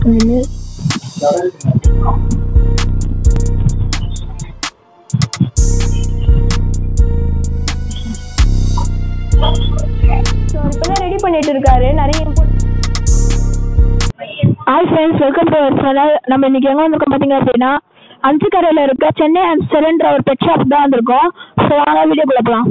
நின்று ஸோ இப்போதான் ரெடி பண்ணிட்டு இருக்காரு நிறைய hi friends welcome to our channel நம்ம இன்னைக்கு எங்கே வந்திருக்கோம் பார்த்தீங்க அப்படின்னா அஞ்சுக்கரையில் இருக்க சென்னை அம்ஸ்டர்ன்ற ஒரு பெட் ஷாப் தான் வந்திருக்கோம் ஸோ வாங்க வீடியோக்குள்ள போகலாம்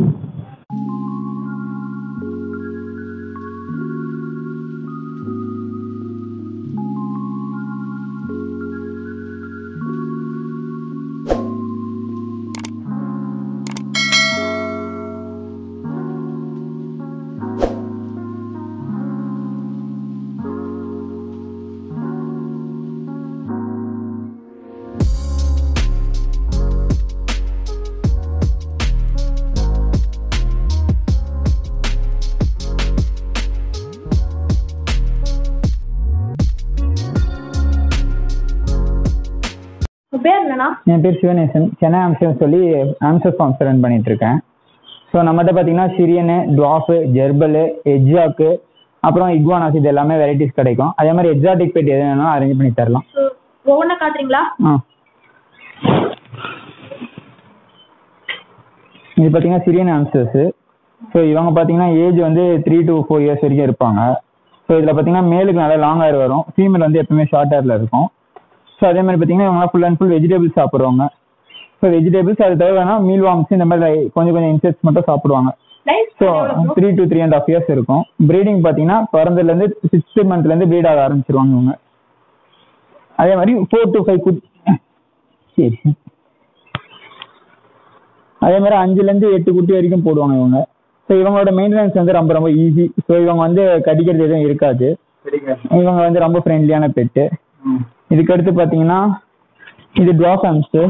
உங்கள் பேர் என்னண்ணா என் பேர் சிவநேசன் சென்னை ஆம்ஸ்டர் சொல்லி ஆம்ஸ்டர் ஃபார்ம்ஸ் ரன் பண்ணிட்டு இருக்கேன் ஸோ நம்மகிட்ட பார்த்தீங்கன்னா சிரியனு டுவாஃபு ஜெர்பலு எஜ்ஜாக்கு அப்புறம் இக்வானாஸ் இது எல்லாமே வெரைட்டிஸ் கிடைக்கும் அதே மாதிரி எக்ஸாட்டிக் பெட் எது வேணாலும் அரேஞ்ச் பண்ணி தரலாம் ஸோ ஒவ்வொன்றா காட்டுறீங்களா ஆ இது பார்த்தீங்கன்னா சிரியன் ஆம்ஸ்டர்ஸு ஸோ இவங்க பார்த்தீங்கன்னா ஏஜ் வந்து த்ரீ to ஃபோர் இயர்ஸ் வரைக்கும் இருப்பாங்க ஸோ இதில் பார்த்தீங்கன்னா மேலுக்கு நல்லா லாங் ஹேர் வரும் ஃபீமேல் வந்து எப்பவுமே ஷார்ட் ஹேரில் இருக்கும் ஸோ அதே மாதிரி பார்த்தீங்கன்னா இவங்க ஃபுல் அண்ட் ஃபுல் வெஜிடபிள்ஸ் சாப்பிடுவாங்க ஸோ வெஜிடபிள்ஸ் அது தவிர வேணா மீல் வாம்ஸ் இந்த மாதிரி கொஞ்சம் கொஞ்சம் இன்செக்ட்ஸ் மட்டும் சாப்பிடுவாங்க life so three to three and half years இருக்கும் ப்ரீடிங் பார்த்தீங்கன்னா பிறந்ததுலேருந்து சிக்ஸ்த் மந்த்லேருந்து ப்ரீட் ஆக ஆரம்பிச்சிருவாங்க இவங்க அதே மாதிரி ஃபோர் to ஃபைவ் குட் சரி அதே மாதிரி அஞ்சுலேருந்து எட்டு குட்டி வரைக்கும் போடுவாங்க இவங்க ஸோ இவங்களோட மெயின்டெனன்ஸ் வந்து ரொம்ப ரொம்ப ஈஸி ஸோ இவங்க வந்து கடிக்கிறது எதுவும் இருக்காது இவங்க வந்து ரொம்ப ஃப்ரெண்ட்லியான பெட்டு இதுக்கு அடுத்து பார்த்தீங்கன்னா இது ட்ராப் ஹாம்ஸ்டர்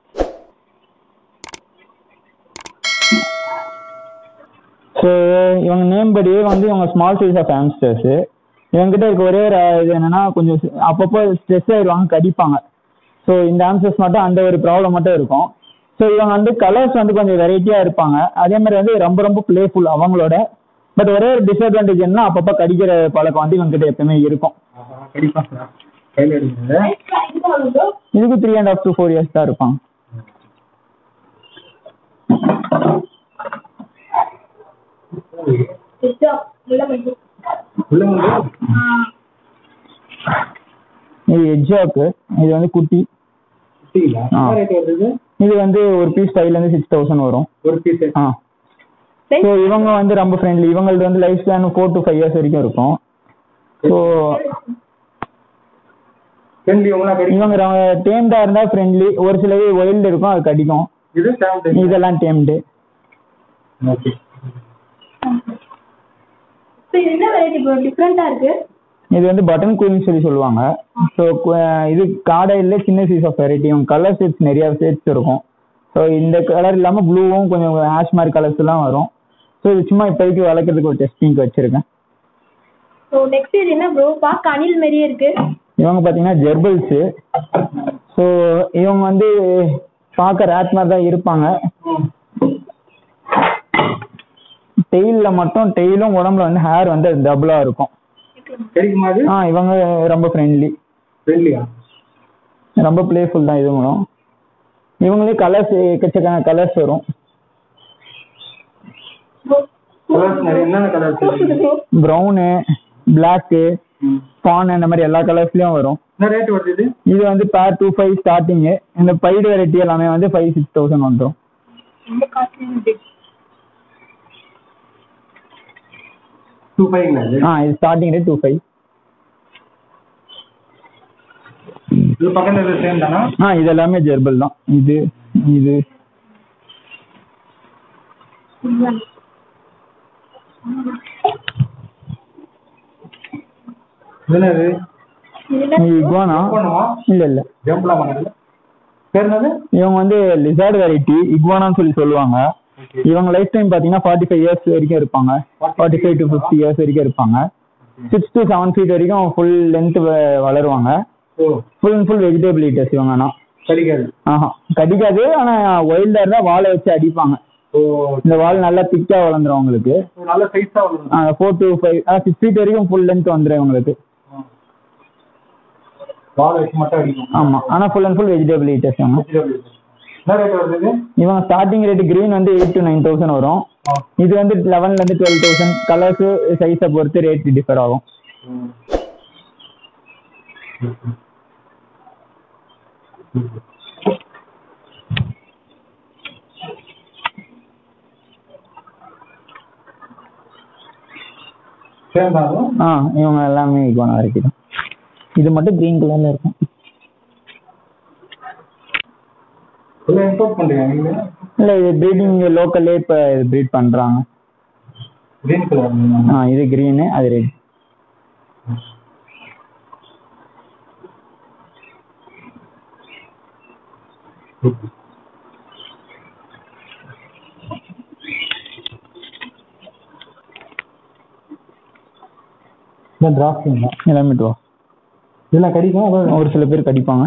ஸோ இவங்க நேம் படியே வந்து இவங்க ஸ்மால் சைஸ் ஆஃப் ஹாம்ஸ்டர்ஸு இவங்ககிட்ட இருக்க ஒரே ஒரு இது என்னன்னா கொஞ்சம் அப்பப்போ ஸ்ட்ரெஸ் ஆயிடுவாங்க கடிப்பாங்க ஸோ இந்த ஹாம்ஸ்டர்ஸ் மட்டும் அந்த ஒரு ப்ராப்ளம் மட்டும் இருக்கும் ஸோ இவங்க வந்து கலர்ஸ் வந்து கொஞ்சம் வெரைட்டியாக இருப்பாங்க அதே மாதிரி வந்து ரொம்ப ரொம்ப பிளேஃபுல் அவங்களோட பட் ஒரே ஒரு டிஸ்அட்வான்டேஜ் என்ன அப்பப்போ கடிக்கிற பழக்கம் வந்து இவங்ககிட்ட எப்பவுமே இருக்கும் இதுக்கு three and half to four years தான் இருப்பாங்க இது எஜ்ஜாக்கு இது வந்து குட்டி ஆ. இது வந்து ஒரு பீஸ் ஃபைவ்லேருந்து சிக்ஸ் தௌசண்ட் வரும் ஒரு பீஸ் ஆ ஸோ இவங்க வந்து ரொம்ப ஃப்ரெண்ட்லி இவங்களது வந்து life span four to five years வரைக்கும் இருக்கும் ஸோ ஃப்ரெண்ட்லி உங்களா கிடைக்கும் இவங்க டேம்டா இருந்தா ஃப்ரெண்ட்லி ஒரு சிலது ஒயில்டு இருக்கும் அது கடிக்கும் இது செவன் இதெல்லாம் டேம்டு ஓகே இப்போ இது என்ன வெரைட்டி இப்போ டிஃப்ரெண்ட்டாக இருக்கு இது வந்து பட்டன் குயின்னு சொல்லி சொல்லுவாங்க ஸோ இது காடையில சின்ன சைஸ் ஆஃப் வெரைட்டி இவங்க கலர் ஷேட்ஸ் நிறைய ஷேட்ஸ் இருக்கும் ஸோ இந்த கலர் இல்லாமல் ப்ளூவும் கொஞ்சம் ஆஷ் மாதிரி கலர்ஸ் எல்லாம் வரும் ஸோ இது சும்மா இப்போதைக்கு வளர்க்குறதுக்கு ஒரு டெஸ்டிங்க்கு வச்சிருக்கேன் ஸோ நெக்ஸ்ட் இது என்ன ப்ரோ பார்க்க அணில் மாதிரியே இருக்கு இவங்க பார்த்தீங்கன்னா ஜெர்பல்ஸு ஸோ இவங்க வந்து பார்க்க ரேட் மாதிரி தான் இருப்பாங்க டெய்லில் மட்டும் டெய்லும் உடம்புல வந்து ஹேர் வந்து டபுளாக இருக்கும் கிடைக்குமா அது ஆ இவங்க ரொம்ப ஃப்ரெண்ட்லி ஃப்ரெண்ட்லியா ரொம்ப பிளேஃபுல் தான் இவங்களும் இவங்களே கலர்ஸ் எக்கச்சக்கான கலர்ஸ் வரும் கலர்ஸ் நிறைய என்னென்ன கலர்ஸ் ப்ரௌனு பிளாக்கு பான் அந்த மாதிரி எல்லா கலர்ஸ்லயும் வரும் என்ன ரேட் வருது இது இது வந்து பேர் டூ ஃபைவ் ஸ்டார்டிங்கு இந்த பைடு வெரைட்டி எல்லாமே வந்து ஃபைவ் சிக்ஸ் தௌசண்ட் வந்துடும் ரொம்ப காஸ்ட்லி டூ ஃபைவ்ங்களா இது ஆ இது ஸ்டார்டிங் ரேட் டூ ஃபைவ் இது பக்கத்துல சேம் தானா ஆ இது எல்லாமே ஜெர்பல் தான் இது இது இது என்னது இது என்ன இது இக்வானா பண்ணுவா இல்லை இல்லை ஜம்ப்லாம் பண்ணுறது பேர் என்னது இவங்க வந்து லிசார்ட் வெரைட்டி இக்வானான்னு சொல்லி சொல்லுவாங்க இவங்க லைஃப் டைம் பார்த்தீங்கன்னா ஃபார்ட்டி ஃபைவ் இயர்ஸ் வரைக்கும் இருப்பாங்க forty five to fifty years வரைக்கும் இருப்பாங்க சிக்ஸ் டு செவன் ஃபீட் வரைக்கும் ஃபுல் லென்த் வளருவாங்க ஓ full and full vegetable eaters இவங்கன்னா கிடைக்காது ஆஹா கடிக்காது ஆனால் வைல்டாக இருந்தால் வாழை வச்சு அடிப்பாங்க ஓ இந்த வால் நல்லா திக்காக வளர்ந்துரும் அவங்களுக்கு நல்ல சைஸாக வளரும் four to five six feet வரைக்கும் ஃபுல் லென்த் வந்துடும் இவங்களுக்கு பால் வச்சு மட்டும் அடிக்கும் ஆமாம் ஆனால் full and full vegetable eaters இவங்க வெஜிடபிள் என்ன ரேட் வருது இது? இவங்க ஸ்டார்டிங் ரேட் கிரீன் வந்து எயிட் டு நைன் தௌசண்ட் வரும் ஆ. இது வந்து லெவன்லேருந்து டுவெல் தௌசண்ட் கலர்ஸு சைஸை பொறுத்து ரேட் டிஃபர் ஆகும் ம். சேம் தான் அதுவும்? ஆ இவங்க எல்லாமே ஈக்குவல் வரைக்கும் தான் இது மட்டும் க்ரீன் கலரில் இருக்கும் ஃபுல்லாக இம்போர்ட் பண்ணுறீங்க நீங்களே இல்லை இது ப்ரீடிங் லோக்கல்லே இப்போ இது ப்ரீட் பண்ணுறாங்க க்ரீன் கலர் ஆ இது க்ரீனு அது ரெட் இதான் டிராஃப்டிங் தான் எல்லாமே டூ இதெல்லாம் கடிக்கும் அப்புறம் ஒரு சில பேர் கடிப்பாங்க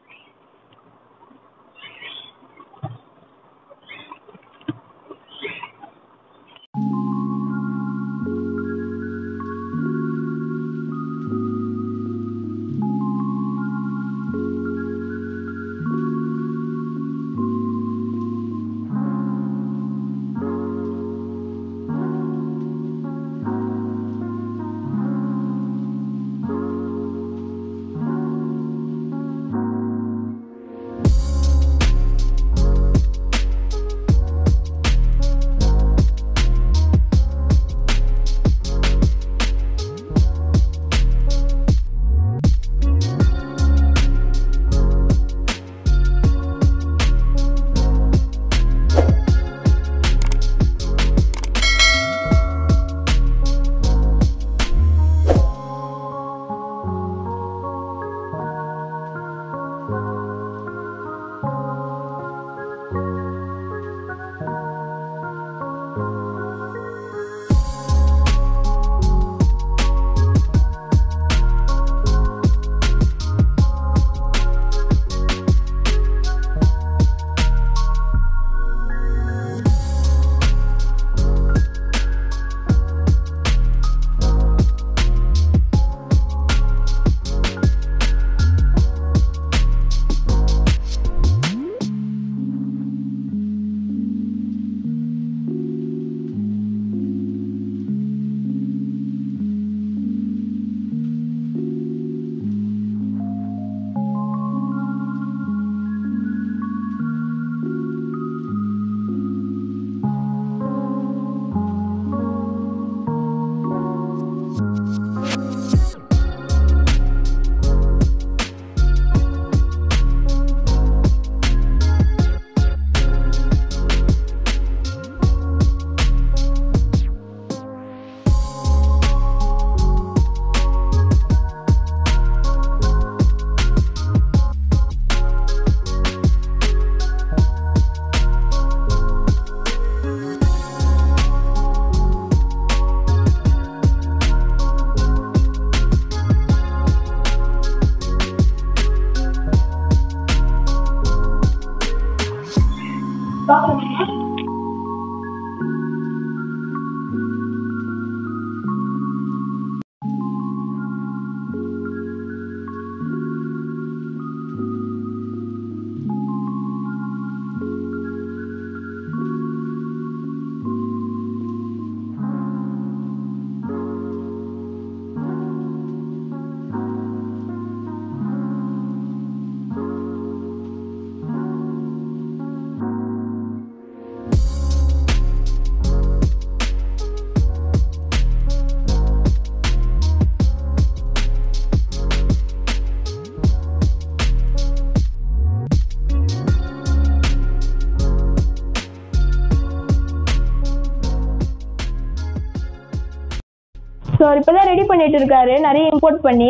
ஸோ அவர் இப்போ தான் ரெடி பண்ணிட்டு இருக்காரு நிறைய இம்போர்ட் பண்ணி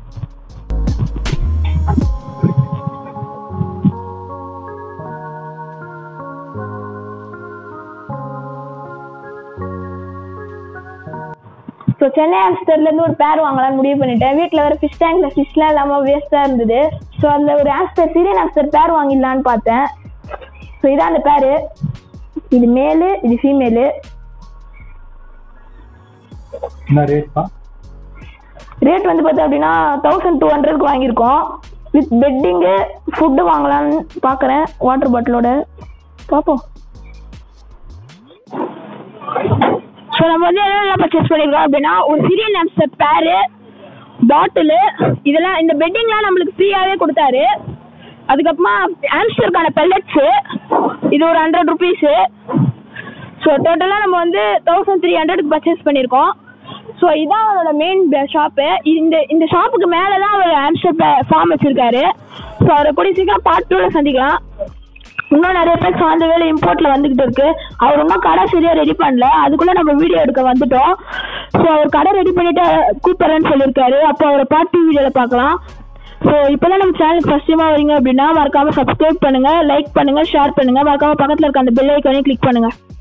ஸோ சென்னை ஆம்ஸ்டர்லேருந்து ஒரு பேர் வாங்கலாம்னு முடிவு பண்ணிட்டேன் வீட்டில் வேறு ஃபிஷ் டேங்க்ல ஃபிஷ்லாம் இல்லாமல் வேஸ்ட்டாக இருந்தது ஸோ அதில் ஒரு ஆம்ஸ்டர் சீரியன் ஆம்ஸ்டர் பேர் வாங்கிடலான்னு பார்த்தேன் ஸோ இதான் அந்த பேர் இது மேலு இது ஃபீமேலு என்ன ரேட் தான் ரேட் வந்து பார்த்தா அப்படின்னா தௌசண்ட் டூ ஹண்ட்ரட்க்கு வாங்கியிருக்கோம் வித் பெட்டிங்கு ஃபுட்டு வாங்கலாம்னு பார்க்குறேன் வாட்டர் பாட்டிலோட பார்ப்போம் ஸோ நம்ம வந்து என்னென்ன பர்ச்சேஸ் பண்ணியிருக்கோம் அப்படின்னா ஒரு சிரியன் ஹாம்ஸ்டர் பேரு பாட்டிலு இதெல்லாம் இந்த பெட்டிங்லாம் நம்மளுக்கு ஃப்ரீயாகவே கொடுத்தாரு அதுக்கப்புறமா ஹாம்ஸ்டருக்கான பெல்லட்ஸு இது ஒரு ஹண்ட்ரட் ருபீஸு ஸோ டோட்டலாக நம்ம வந்து தௌசண்ட் த்ரீ ஹண்ட்ரடுக்கு பர்ச்சேஸ் பண்ணியிருக்கோம் ஸோ இதான் அவரோட மெயின் ஷாப்பு இந்த இந்த ஷாப்புக்கு மேலே தான் அவர் ஹாம்ஸ்டர் ஃபார்ம் வச்சுருக்காரு ஸோ அவரை கூடிய சீக்கிரம் பார்ட் டூவில் சந்திக்கலாம் இன்னும் நிறைய பேர் சார்ந்த வேலை இம்போர்ட்ல வந்துகிட்டு இருக்கு அவர் இன்னும் கடை சரியா ரெடி பண்ணல அதுக்குள்ள நம்ம வீடியோ எடுக்க வந்துட்டோம் ஸோ அவர் கடை ரெடி பண்ணிட்டு கூப்பிடுறேன்னு சொல்லியிருக்காரு அப்போ அவரை பார்ட்டி வீடியோல பார்க்கலாம் ஸோ இப்போதான் நம்ம சேனலுக்கு ஃபர்ஸ்ட் டைமா வரீங்க அப்படின்னா மறக்காம சப்ஸ்கிரைப் பண்ணுங்க லைக் பண்ணுங்க ஷேர் பண்ணுங்க மறக்காம பக்கத்துல இருக்க அந்த பெல் ஐக்கானே கிளிக் பண்ணுங்க